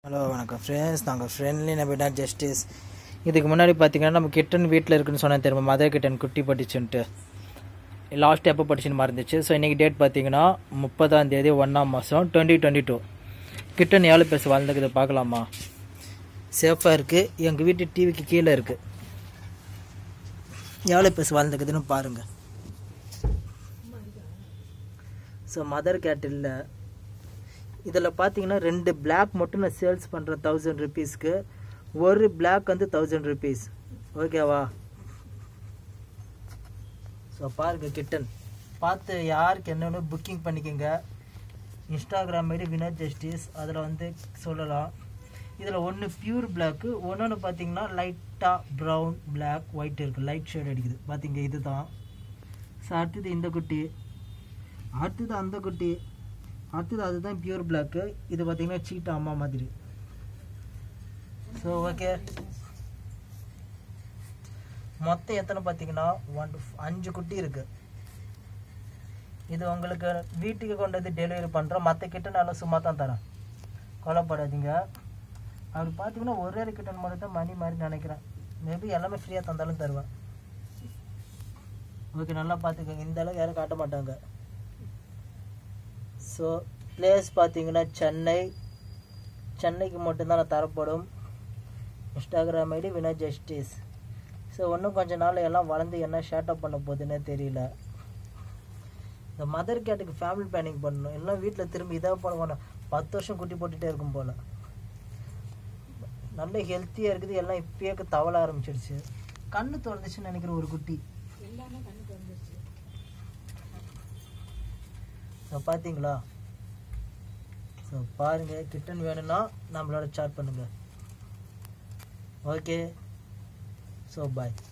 hello வணக்கம் friends நாங்கள் friendly நபினா justice இதுக்கு முன்னாடி பார்த்தீங்கன்னா நம்ம கிட்டன் வீட்டில் இருக்குன்னு சொன்னேன் தெரியுமா மதர் கிட்டன் குட்டி பட்டுச்சுன்ட்டு லாஸ்ட் எப்போ படிச்சுன்னு மறந்துச்சு ஸோ இன்றைக்கி டேட் பார்த்தீங்கன்னா முப்பதாம் தேதி ஒன்றாம் மாதம் டுவெண்ட்டி டுவெண்ட்டி டூ கிட்டன் எவ்வளோ பேச வாழ்ந்துக்குது பார்க்கலாமா சேஃபாக இருக்குது எங்கள் வீட்டு டிவிக்கு கீழே இருக்குது எவ்வளோ பேச வாழ்ந்துக்குதுன்னு பாருங்கள் ஸோ மதர் கேட் இல்லை இதில் பார்த்தீங்கன்னா ரெண்டு பிளாக் மட்டும் நான் சேல்ஸ் பண்ணுறேன் தௌசண்ட் ருபீஸ்க்கு ஒரு பிளாக் வந்து தௌசண்ட் ருபீஸ் ஓகேவா ஸோ பாருங்க கிட்டன் பார்த்து யாருக்கு என்னென்னு புக்கிங் பண்ணிக்கோங்க இன்ஸ்டாகிராம் மாரி வினோத் ஜஸ்டிஸ் அதில் வந்து சொல்லலாம் இதில் ஒன்று பியூர் பிளாக்கு ஒன்று பார்த்தீங்கன்னா லைட்டாக ப்ரௌன் பிளாக் ஒயிட் இருக்குது லைட் ஷேட் அடிக்குது பார்த்தீங்க இதுதான் ஸோ அடுத்தது இந்த குட்டி அடுத்தது அந்த குட்டி அடுத்தது அதுதான் பியூர் பிளாக்கு இது பார்த்தீங்கன்னா சீட்டா அம்மா மாதிரி ஸோ ஓகே மொத்தம் எத்தனை பார்த்தீங்கன்னா ஒன் அஞ்சு குட்டி இருக்கு இது உங்களுக்கு வீட்டுக்கு கொண்டு வந்து டெலிவரி பண்ணுறோம் மற்ற கிட்ட நான் சும்மா தான் தரேன் கொலைப்படாதீங்க அப்படி பார்த்தீங்கன்னா ஒரே ஒரு கிட்டன் மட்டும் தான் மணி மாதிரி நினைக்கிறேன் மேபி எல்லாமே ஃப்ரீயாக தந்தாலும் தருவேன் ஓகே நல்லா பார்த்துக்கோங்க இந்த அளவுக்கு யாரும் காட்ட மாட்டாங்க ஸோ பிளேஸ் பார்த்தீங்கன்னா சென்னை சென்னைக்கு மட்டும்தான் நான் தரப்படும் இன்ஸ்டாகிராம் ஐடி வினா ஜஸ்டிஸ் ஸோ இன்னும் கொஞ்ச நாள் எல்லாம் வளர்ந்து என்ன ஷேட்டப் பண்ண போகுதுன்னே தெரியல இந்த மதர் கேட்டுக்கு ஃபேமிலி பிளானிங் பண்ணணும் எல்லாம் வீட்டில் திரும்பி இதாக பண்ணுவோம் பத்து வருஷம் குட்டி போட்டுகிட்டே இருக்கும் போல் நல்ல ஹெல்த்தியாக இருக்குது எல்லாம் இப்பயே தவள ஆரம்பிச்சிடுச்சு கண்ணு திறந்துச்சுன்னு நினைக்கிற ஒரு குட்டி ஸோ பார்த்தீங்களா ஸோ பாருங்கள் கிட்டன் வேணும்னா நம்மளோட சாட் பண்ணுங்கள் ஓகே ஸோ பாய்